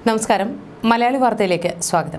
നമസ്കാരം മലയാളി വാർത്തയിലേക്ക് സ്വാഗതം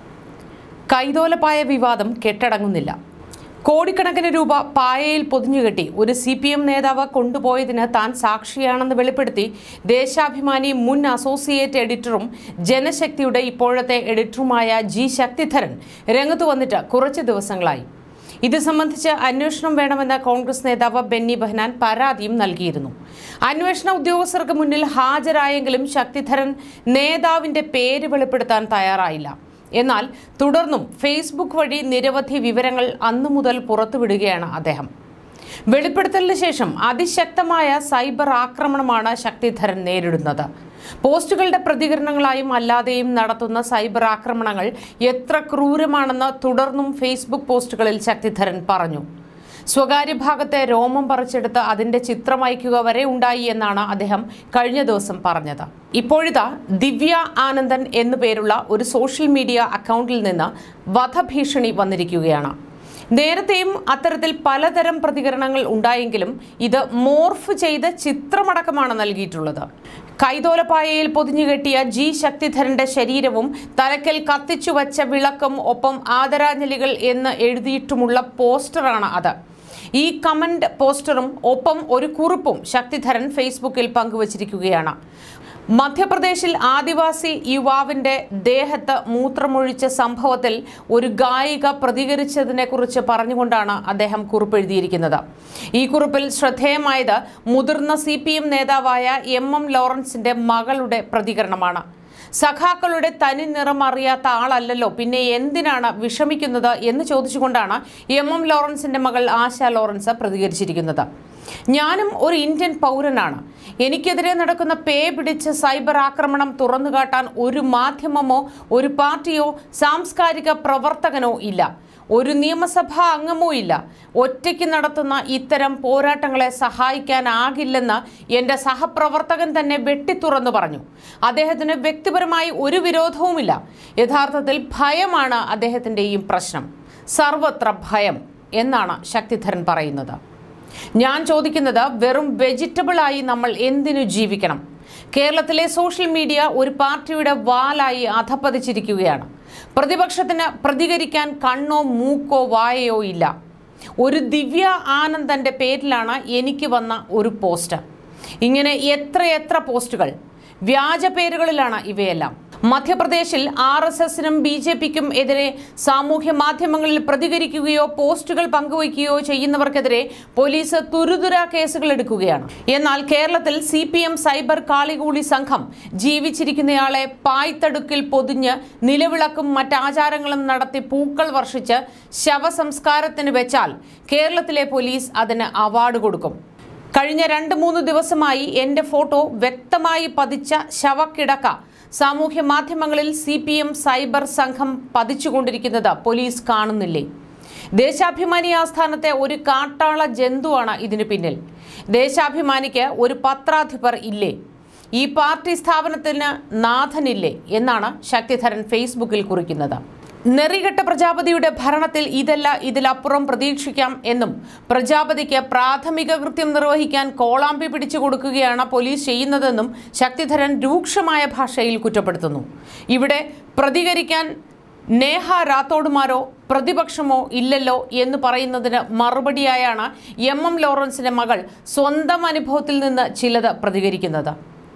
കൈതോലപ്പായ വിവാദം കെട്ടടങ്ങുന്നില്ല കോടിക്കണക്കിന് രൂപ പായയിൽ പൊതിഞ്ഞുകെട്ടി ഒരു സി പി എം നേതാവ് കൊണ്ടുപോയതിന് താൻ സാക്ഷിയാണെന്ന് വെളിപ്പെടുത്തി ദേശാഭിമാനി മുൻ അസോസിയേറ്റ് എഡിറ്ററും ജനശക്തിയുടെ ഇപ്പോഴത്തെ എഡിറ്ററുമായ ജി ശക്തിധരൻ രംഗത്ത് വന്നിട്ട് കുറച്ച് ദിവസങ്ങളായി ഇത് സംബന്ധിച്ച് അന്വേഷണം വേണമെന്ന് കോൺഗ്രസ് നേതാവ് ബെന്നി ബെഹനാൻ പരാതിയും നൽകിയിരുന്നു അന്വേഷണ ഉദ്യോഗസ്ഥർക്ക് മുന്നിൽ ഹാജരായെങ്കിലും ശക്തിധരൻ നേതാവിന്റെ പേര് വെളിപ്പെടുത്താൻ തയ്യാറായില്ല എന്നാൽ തുടർന്നും ഫേസ്ബുക്ക് വഴി നിരവധി വിവരങ്ങൾ അന്നു മുതൽ പുറത്തുവിടുകയാണ് അദ്ദേഹം വെളിപ്പെടുത്തലിന് ശേഷം അതിശക്തമായ സൈബർ ആക്രമണമാണ് ശക്തിധരൻ നേരിടുന്നത് പോസ്റ്റുകളുടെ പ്രതികരണങ്ങളായും അല്ലാതെയും നടത്തുന്ന സൈബർ ആക്രമണങ്ങൾ എത്ര ക്രൂരമാണെന്ന് തുടർന്നും ഫേസ്ബുക്ക് പോസ്റ്റുകളിൽ ശക്തിധരൻ പറഞ്ഞു സ്വകാര്യ ഭാഗത്തെ രോമം പറിച്ചെടുത്ത് അതിന്റെ ചിത്രം അയക്കുക വരെ ഉണ്ടായി എന്നാണ് അദ്ദേഹം കഴിഞ്ഞ ദിവസം പറഞ്ഞത് ഇപ്പോഴിതാ ദിവ്യ ആനന്ദൻ എന്നു പേരുള്ള ഒരു സോഷ്യൽ മീഡിയ അക്കൗണ്ടിൽ നിന്ന് വധഭീഷണി വന്നിരിക്കുകയാണ് നേരത്തെയും അത്തരത്തിൽ പലതരം പ്രതികരണങ്ങൾ ഉണ്ടായെങ്കിലും ഇത് മോർഫ് ചെയ്ത ചിത്രമടക്കമാണ് നൽകിയിട്ടുള്ളത് കൈതോലപ്പായയിൽ പൊതിഞ്ഞുകെട്ടിയ ജി ശക്തിധരന്റെ ശരീരവും തലക്കൽ കത്തിച്ചു വച്ച വിളക്കും ഒപ്പം ആദരാഞ്ജലികൾ എന്ന് എഴുതിയിട്ടുമുള്ള പോസ്റ്ററാണ് അത് ഈ കമന്റ് പോസ്റ്ററും ഒപ്പം ഒരു കുറിപ്പും ശക്തിധരൻ ഫേസ്ബുക്കിൽ പങ്കുവച്ചിരിക്കുകയാണ് മധ്യപ്രദേശിൽ ആദിവാസി യുവാവിന്റെ ദേഹത്ത് മൂത്രമൊഴിച്ച സംഭവത്തിൽ ഒരു ഗായിക പ്രതികരിച്ചതിനെ കുറിച്ച് പറഞ്ഞുകൊണ്ടാണ് അദ്ദേഹം കുറിപ്പെഴുതിയിരിക്കുന്നത് ഈ കുറിപ്പിൽ ശ്രദ്ധേയമായത് മുതിർന്ന സി നേതാവായ എം എം ലോറൻസിന്റെ മകളുടെ പ്രതികരണമാണ് സഖാക്കളുടെ തനി നിറം അറിയാത്ത ആളല്ലല്ലോ പിന്നെ എന്തിനാണ് വിഷമിക്കുന്നത് എന്ന് ചോദിച്ചുകൊണ്ടാണ് എം എം ലോറൻസിന്റെ മകൾ ആശ ലോറൻസ് പ്രതികരിച്ചിരിക്കുന്നത് ഞാനും ഒരു ഇന്ത്യൻ പൗരനാണ് എനിക്കെതിരെ നടക്കുന്ന പേ പിടിച്ച സൈബർ ആക്രമണം തുറന്നുകാട്ടാൻ ഒരു മാധ്യമമോ ഒരു പാർട്ടിയോ സാംസ്കാരിക പ്രവർത്തകനോ ഇല്ല ഒരു നിയമസഭാ അംഗമോ ഇല്ല ഒറ്റയ്ക്ക് നടത്തുന്ന ഇത്തരം പോരാട്ടങ്ങളെ സഹായിക്കാനാകില്ലെന്ന് എൻ്റെ സഹപ്രവർത്തകൻ തന്നെ വെട്ടിത്തുറന്നു പറഞ്ഞു അദ്ദേഹത്തിന് വ്യക്തിപരമായി ഒരു വിരോധവുമില്ല യഥാർത്ഥത്തിൽ ഭയമാണ് അദ്ദേഹത്തിൻ്റെയും പ്രശ്നം സർവത്ര ഭയം എന്നാണ് ശക്തിധരൻ പറയുന്നത് ഞാൻ ചോദിക്കുന്നത് വെറും വെജിറ്റബിളായി നമ്മൾ എന്തിനു ജീവിക്കണം കേരളത്തിലെ സോഷ്യൽ മീഡിയ ഒരു പാർട്ടിയുടെ വാലായി അധപ്പതിച്ചിരിക്കുകയാണ് പ്രതിപക്ഷത്തിന് പ്രതികരിക്കാൻ കണ്ണോ മൂക്കോ വായയോ ഇല്ല ഒരു ദിവ്യ ആനന്ദന്റെ പേരിലാണ് എനിക്ക് വന്ന ഒരു പോസ്റ്റ് ഇങ്ങനെ എത്രയെത്ര പോസ്റ്റുകൾ വ്യാജ പേരുകളിലാണ് ഇവയെല്ലാം മധ്യപ്രദേശിൽ ആർ എസ് എസിനും ബി ജെ പിക്കും എതിരെ സാമൂഹ്യ മാധ്യമങ്ങളിൽ പ്രതികരിക്കുകയോ പോസ്റ്റുകൾ പങ്കുവയ്ക്കുകയോ ചെയ്യുന്നവർക്കെതിരെ പോലീസ് തുരുതുര കേസുകൾ എടുക്കുകയാണ് എന്നാൽ കേരളത്തിൽ സി പി എം സൈബർ കാളികൂളി സംഘം ജീവിച്ചിരിക്കുന്നയാളെ പായ്ത്തടുക്കിൽ പൊതിഞ്ഞ് നിലവിളക്കും മറ്റാചാരങ്ങളും നടത്തി പൂക്കൾ വർഷിച്ച് ശവസംസ്കാരത്തിന് വെച്ചാൽ കേരളത്തിലെ പോലീസ് അതിന് അവാർഡ് കൊടുക്കും കഴിഞ്ഞ രണ്ട് മൂന്ന് ദിവസമായി എൻ്റെ ഫോട്ടോ വ്യക്തമായി പതിച്ച ശവക്കിടക്ക സാമൂഹ്യ മാധ്യമങ്ങളിൽ സി പി എം സൈബർ സംഘം പതിച്ചുകൊണ്ടിരിക്കുന്നത് പോലീസ് കാണുന്നില്ലേ ദേശാഭിമാനി ആസ്ഥാനത്തെ ഒരു കാട്ടാള ജന്തുവാണ് ഇതിന് പിന്നിൽ ദേശാഭിമാനിക്ക് ഒരു പത്രാധിപർ ഇല്ലേ ഈ പാർട്ടി സ്ഥാപനത്തിന് നാഥനില്ലേ എന്നാണ് ശക്തിധരൻ ഫേസ്ബുക്കിൽ കുറിക്കുന്നത് നെറികെട്ട പ്രജാപതിയുടെ ഭരണത്തിൽ ഇതല്ല ഇതിലപ്പുറം പ്രതീക്ഷിക്കാം എന്നും പ്രജാപതിക്ക് പ്രാഥമിക കൃത്യം നിർവഹിക്കാൻ കോളാമ്പി പിടിച്ചു കൊടുക്കുകയാണ് പോലീസ് ചെയ്യുന്നതെന്നും ശക്തിധരൻ രൂക്ഷമായ ഭാഷയിൽ കുറ്റപ്പെടുത്തുന്നു ഇവിടെ പ്രതികരിക്കാൻ നേഹ റാത്തോഡുമാരോ പ്രതിപക്ഷമോ ഇല്ലല്ലോ എന്ന് പറയുന്നതിന് മറുപടിയായാണ് എം എം ലോറൻസിന്റെ മകൾ സ്വന്തം അനുഭവത്തിൽ നിന്ന് ചിലത് പ്രതികരിക്കുന്നത്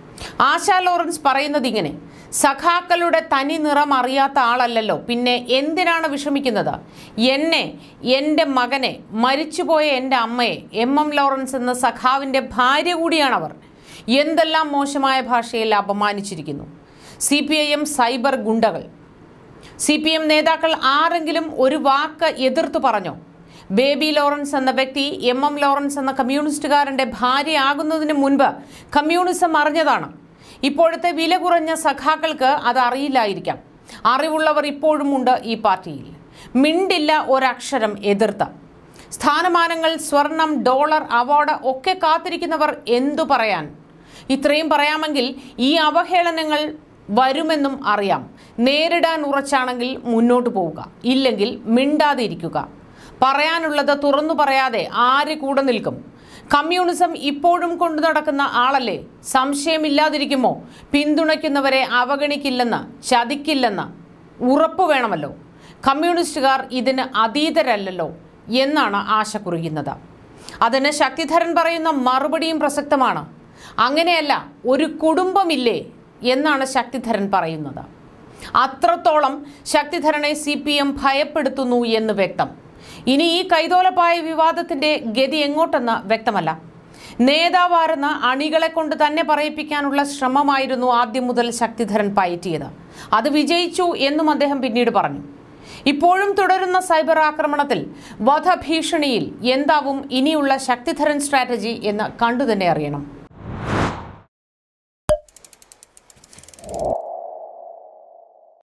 ആശാ ലോറൻസ് പറയുന്നത് ഇങ്ങനെ സഖാക്കളുടെ തനി നിറം അറിയാത്ത ആളല്ലല്ലോ പിന്നെ എന്തിനാണ് വിഷമിക്കുന്നത് എന്നെ എൻ്റെ മകനെ മരിച്ചുപോയ എൻ്റെ അമ്മയെ എം എം ലോറൻസ് എന്ന സഖാവിൻ്റെ ഭാര്യ കൂടിയാണവർ എന്തെല്ലാം മോശമായ ഭാഷയിൽ അപമാനിച്ചിരിക്കുന്നു C P I M cyber ഗുണ്ടകൾ സി പി എം നേതാക്കൾ ആരെങ്കിലും ഒരു വാക്ക് എതിർത്തു പറഞ്ഞോ ബേബി ലോറൻസ് എന്ന വ്യക്തി എം എം ലോറൻസ് എന്ന കമ്മ്യൂണിസ്റ്റുകാരന്റെ ഭാര്യയാകുന്നതിന് മുൻപ് കമ്മ്യൂണിസം അറിഞ്ഞതാണ് ഇപ്പോഴത്തെ വില കുറഞ്ഞ സഖാക്കൾക്ക് അത് അറിയില്ലായിരിക്കാം അറിവുള്ളവർ ഇപ്പോഴും ഉണ്ട് ഈ പാർട്ടിയിൽ മിണ്ടില്ല ഒരക്ഷരം എതിർത്ത സ്ഥാനമാനങ്ങൾ സ്വർണം ഡോളർ അവാർഡ് ഒക്കെ കാത്തിരിക്കുന്നവർ എന്തു പറയാൻ ഇത്രയും പറയാമെങ്കിൽ ഈ അവഹേളനങ്ങൾ വരുമെന്നും അറിയാം നേരിടാൻ ഉറച്ചാണെങ്കിൽ മുന്നോട്ട് പോവുക ഇല്ലെങ്കിൽ മിണ്ടാതെ ഇരിക്കുക പറയാനുള്ളത് തുറന്നു പറയാതെ ആര് കൂടെ നിൽക്കും കമ്മ്യൂണിസം ഇപ്പോഴും കൊണ്ടു നടക്കുന്ന ആളല്ലേ സംശയമില്ലാതിരിക്കുമോ പിന്തുണയ്ക്കുന്നവരെ അവഗണിക്കില്ലെന്ന് ചതിക്കില്ലെന്ന് ഉറപ്പു വേണമല്ലോ കമ്മ്യൂണിസ്റ്റുകാർ ഇതിന് അതീതരല്ലല്ലോ എന്നാണ് ആശ കുറിക്കുന്നത് അതിന് ശക്തിധരൻ പറയുന്ന മറുപടിയും പ്രസക്തമാണ് അങ്ങനെയല്ല ഒരു കുടുംബമില്ലേ എന്നാണ് ശക്തിധരൻ പറയുന്നത് അത്രത്തോളം ശക്തിധരനെ സി പി എം ഭയപ്പെടുത്തുന്നു എന്ന് വ്യക്തം ഇനി ഈ കൈതോലപ്പായ വിവാദത്തിന്റെ ഗതി എങ്ങോട്ടെന്ന് വ്യക്തമല്ല നേതാവാരെന്ന് അണികളെ കൊണ്ട് തന്നെ പറയിപ്പിക്കാനുള്ള ശ്രമമായിരുന്നു ആദ്യം മുതൽ ശക്തിധരൻ പയറ്റിയത് അത് വിജയിച്ചു എന്നും അദ്ദേഹം പിന്നീട് പറഞ്ഞു ഇപ്പോഴും തുടരുന്ന സൈബർ ആക്രമണത്തിൽ വധഭീഷണിയിൽ എന്താവും ഇനിയുള്ള ശക്തിധരൻ സ്ട്രാറ്റജി എന്ന് കണ്ടു തന്നെ അറിയണം